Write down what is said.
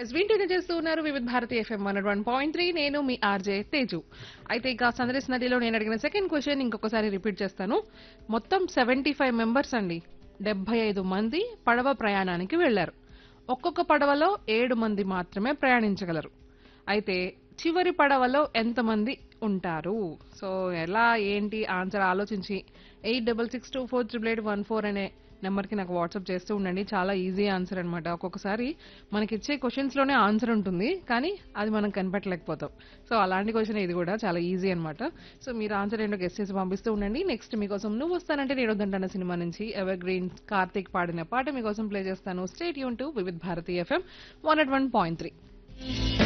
yes వింటూనే చేస్తూ ఉన్నారు Vividh Bharati FM one one point three నేను మీ ఆర్జే తేజు అయితే ఇక సందర్శ నదిలో నేను అడిగిన సెకండ్ క్వశ్చన్ ఇంకొకసారి రిపీట్ చేస్తాను మొత్తం సెవెంటీ ఫైవ్ మెంబర్స్ అండి డెబ్బై ఐదు మంది పడవ ప్రయాణానికి వెళ్లారు ఒక్కొక్క పడవలో ఏడు మంది మాత్రమే ప్రయాణించగలరు అయితే చివరి పడవలో ఎంతమంది ఉంటారు సో ఎలా ఏంటి ఆన్సర్ ఆలోచించి eight double six two four triple eight one four అనే నెంబర్కి నాకు వాట్సాప్ చేస్తూ ఉండండి చాలా ఈజీ ఆన్సర్ అనమాట ఒక్కొక్కసారి మనకి ఇచ్చే క్వశ్చన్స్ లోనే ఆన్సర్ ఉంటుంది కానీ అది మనం కనిపెట్టలేకపోతాం సో అలాంటి క్వశ్చన్ ఇది కూడా చాలా ఈజీ అనమాట సో మీరు ఆన్సర్ ఏంటో గెస్ట్ చేసి పంపిస్తూ ఉండండి నెక్స్ట్ మీకోసం నువ్వు వస్తానంటే నేను వద్దంటాన సినిమా నుంచి ఎవర్ గ్రీన్ కార్తిక్ పాడిన పాట మీకోసం ప్లే చేస్తాను స్టేట్ యూన్ to Vividh Bharati FM one at one point three